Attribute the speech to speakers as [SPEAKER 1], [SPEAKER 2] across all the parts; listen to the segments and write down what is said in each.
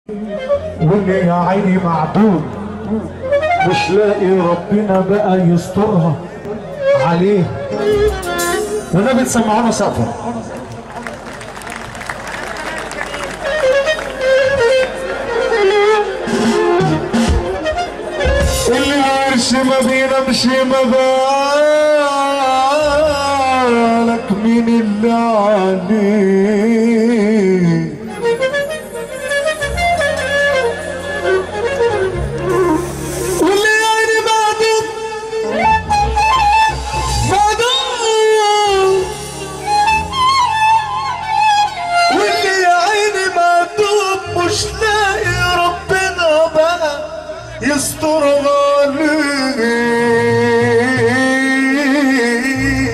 [SPEAKER 1] واللي يا عيني معدول مش لاقي ربنا بقى يسترها عليه والنبي تسمعونا سقفه اللي يمشي ما بينامشي ما بالك مين اللي عليه واللي يعني معدوم معدوم واللي يا عيني معدوم مش لاقي ربنا بقى يستر عليه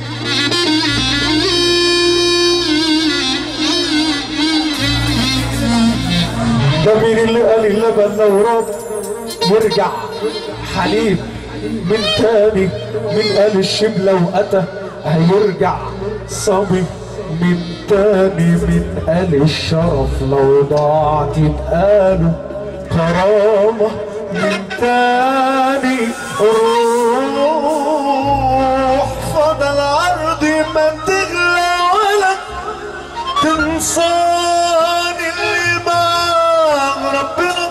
[SPEAKER 1] ده مين اللي قال اللبن لو راب يرجع حليب من تاني من قال الشبل لو أتى هيرجع صبي من تاني من قال الشرف لو ضاعت يبقاله كرامة من تاني روح فضل عرضي ما تغلى ولا تنساني اللي مع ربنا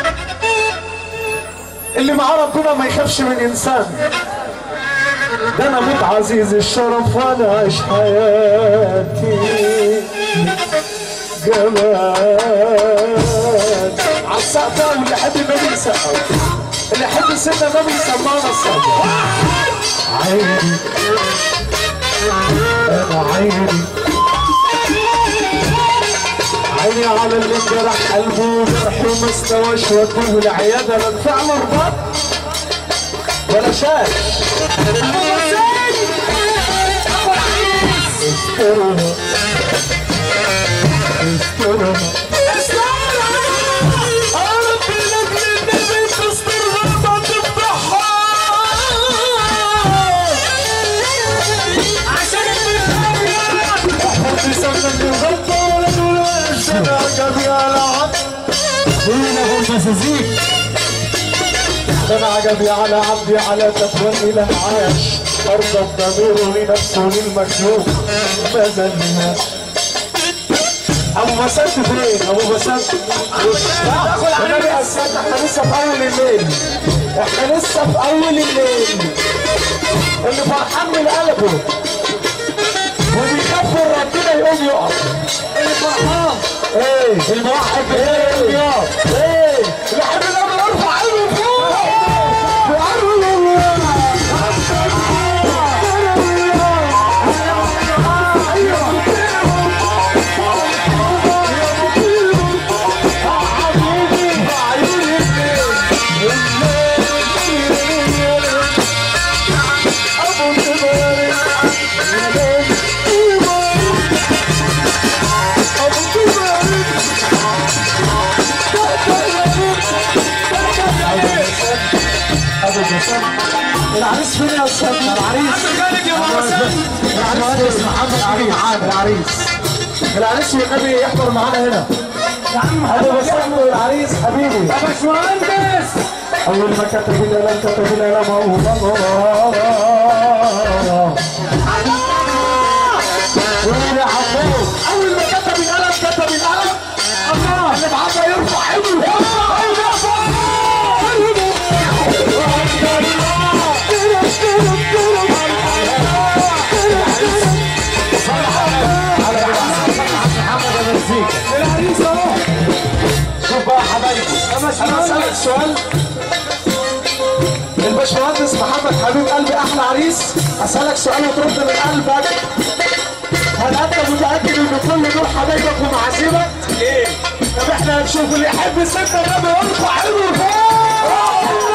[SPEAKER 1] اللي معاه ربنا ما يخافش من انسان ده انا موت عزيز الشرف وانا عايش حياتي جمال عالسقفة واللي يحب النبي يسقف اللي يحب سيدنا النبي يسمعنا السقفة عيني انا عيني عيني على اللي انجرح قلبه وجرحه ما استواش ودوه العياده لا دفع له رباط ولا شاش استرها استرها أعرف إنك للنبي تسترها ما تفضحها احفظ لسانك من غلطة ولا تقول عجب يا لعب مين ابو المسازيك انا عجبي على عبدي على تقوى الاله عاش ارضى ضميره لنفسه للمخلوق ما زلها ابو بسنت فين ابو بسنت النبي اسد احنا لسه في اول الليل احنا لسه في اول الليل اللي فرحان من قلبه وبيخاف من ربنا يقوم يقف اللي فرحان ايه الموحد ايه يقوم يقف ايه اللي حب الامر ارفع عينه فوق العريس فين يا استاذ العريس العريس محمد علي عامر العريس العريس والنبي يحضر معانا هنا يا عم ابو بسام العريس حبيبي يا باشمهندس اول ما كتب الاعلان كتب الاعلان هو وين يا حبوب اول ما كتب القلم كتب القلم الله اللي معاه يرفع ايده العريس اهو شوف بقى يا حبايبي انا اسالك سؤال الباشمهندس محمد حبيب قلبي احلى عريس اسالك سؤال وترد من قلبك هل انت متاكد ان كل دول حبايبك ومعازيمك؟ ايه؟ طب احنا هنشوف اللي يحب السكه ده بيرفع عينه لفوق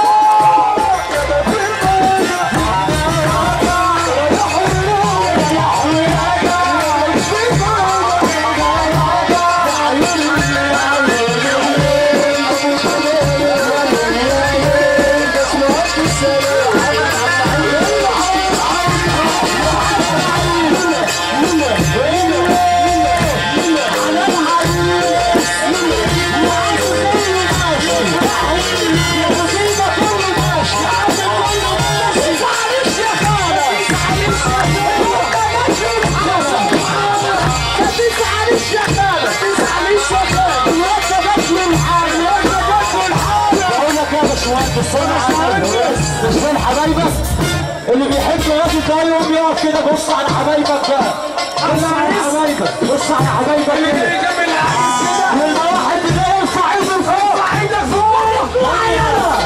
[SPEAKER 1] وقت السرعه مش دول حبايبك اللي بيحب يقف ده يقوم يقف كده بص على حبايبك بقى بص على حبايبك بص على حبايبك كده لما واحد ده يرفع ايده لفوق يرفع ايدك فوق معايا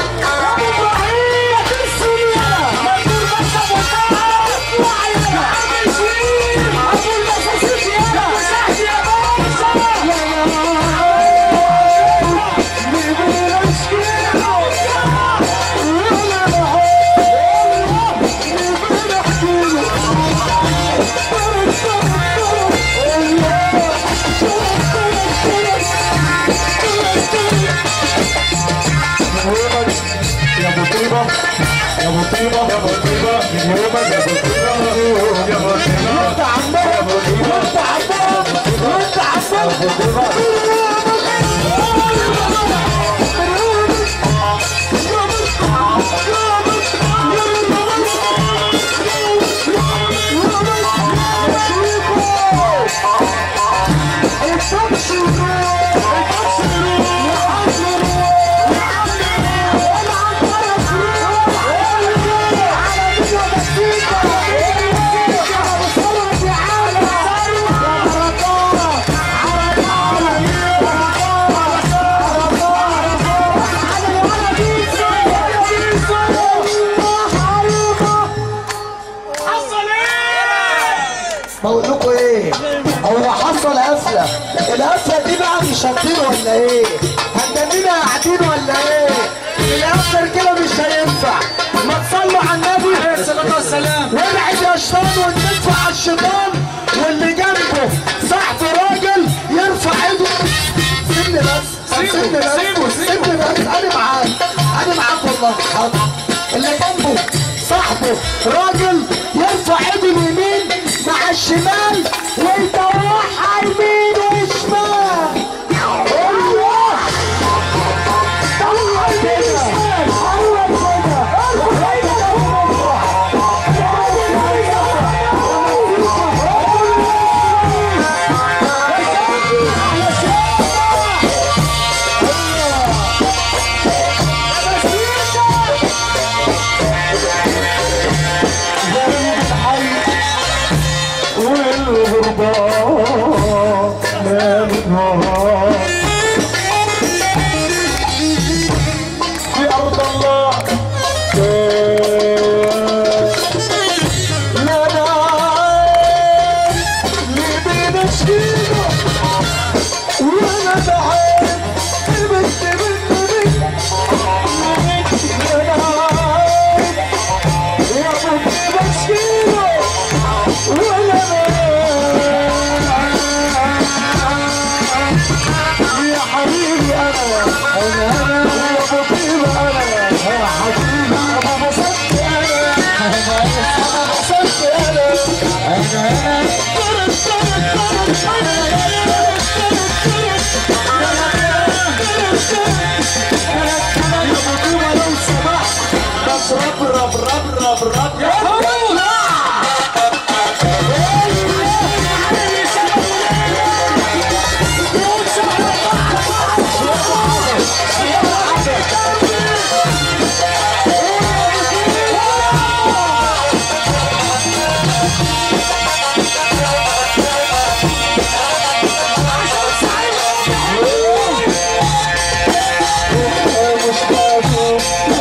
[SPEAKER 1] يا ابو طيبه يا ابو طيبه يا ابو طيبه يومك يا ابو طيبه يا ابو طيبه انت عمال يا ابو طيبه انت عمال انت عمال بقول لكم ايه هو حصل قفله القفله دي بقى مش هتطير ولا ايه هتدنينا قاعدين ولا ايه القفله كده مش هينفع ما تصلوا على النبي عليه الصلاه والسلام وابعد يا شيطان وندفع على الشيطان واللي جنبه صاحبه راجل يرفع ايده سيبني بس سيبني بس سيبني بس انا معاك انا معاك والله حاضر اللي جنبه صاحبه راجل يرفع ايده اليمين مع الشمال ويطوحها يمين وشمال ايوه طلع يمين وشمال ايوه والغرباء ما منها في أرض الله لا نعيم لبين شكينا وانا بعيد البنت بنت بنت لا نعيم يا بنت مسكينه ولا يا حبيبي انا انا انا يا بطيبة انا يا حبيبي انا بصدق انا انا انا بصدق انا انا يا بطيبة لو سمحت بس رب رب رب رب رب يا مش قادر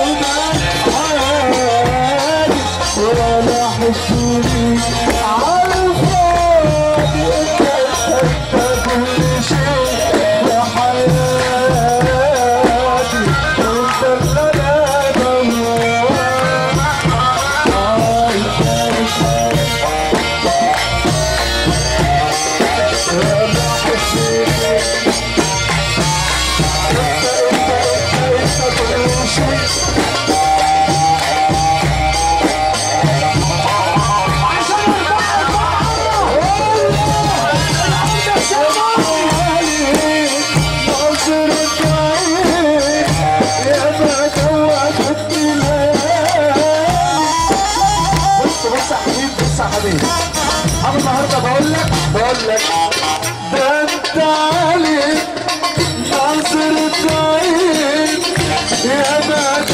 [SPEAKER 1] ولا حسوني عالفاضي انت كل شيء يا حياتي انت اللي انا بهواك ولا حسوني بص بص يا حبيبي بص يا حبيبي انا النهارده بقول لك بقول لك ده انت عليك نظرة عين يا ما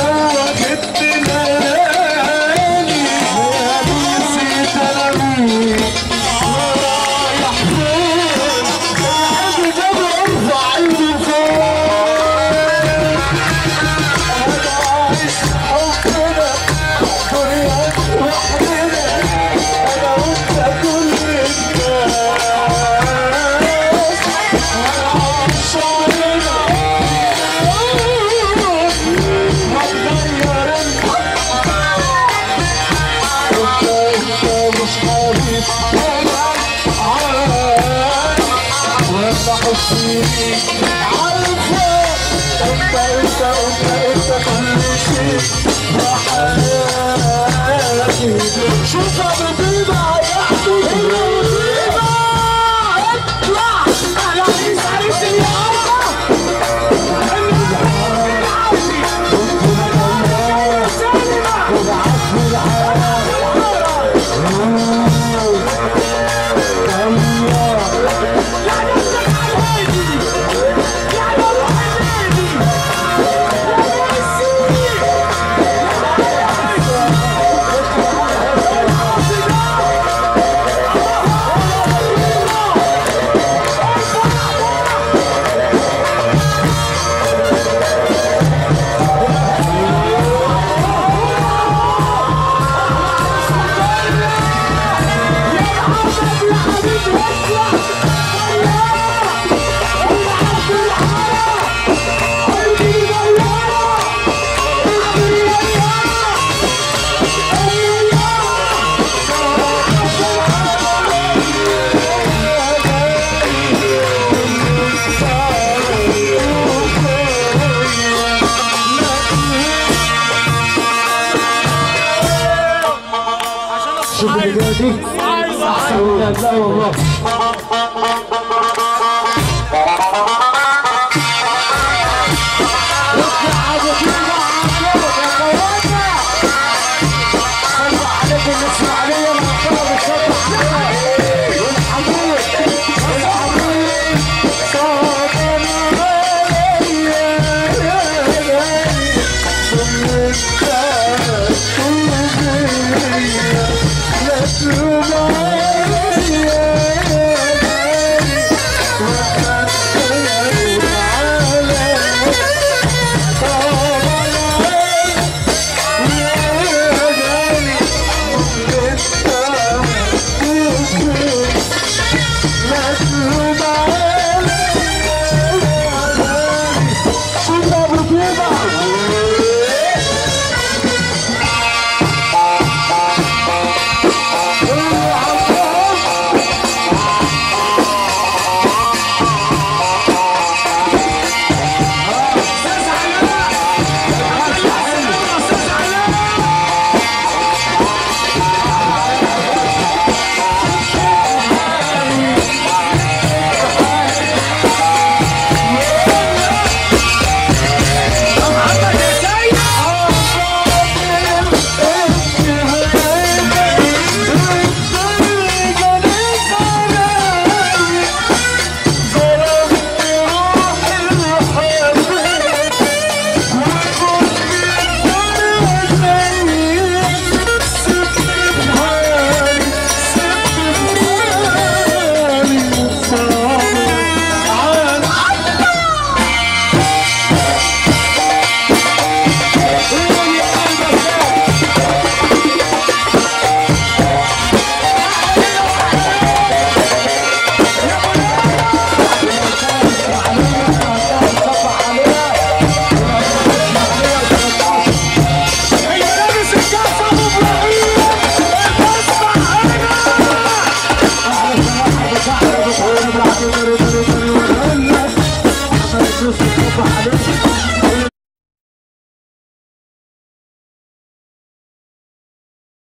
[SPEAKER 1] انت انت انت كل شيء يا حياتي شوف ابو طيبه هيحكي اطلع على عريس عريس اليوم شوف اللي دي لا والله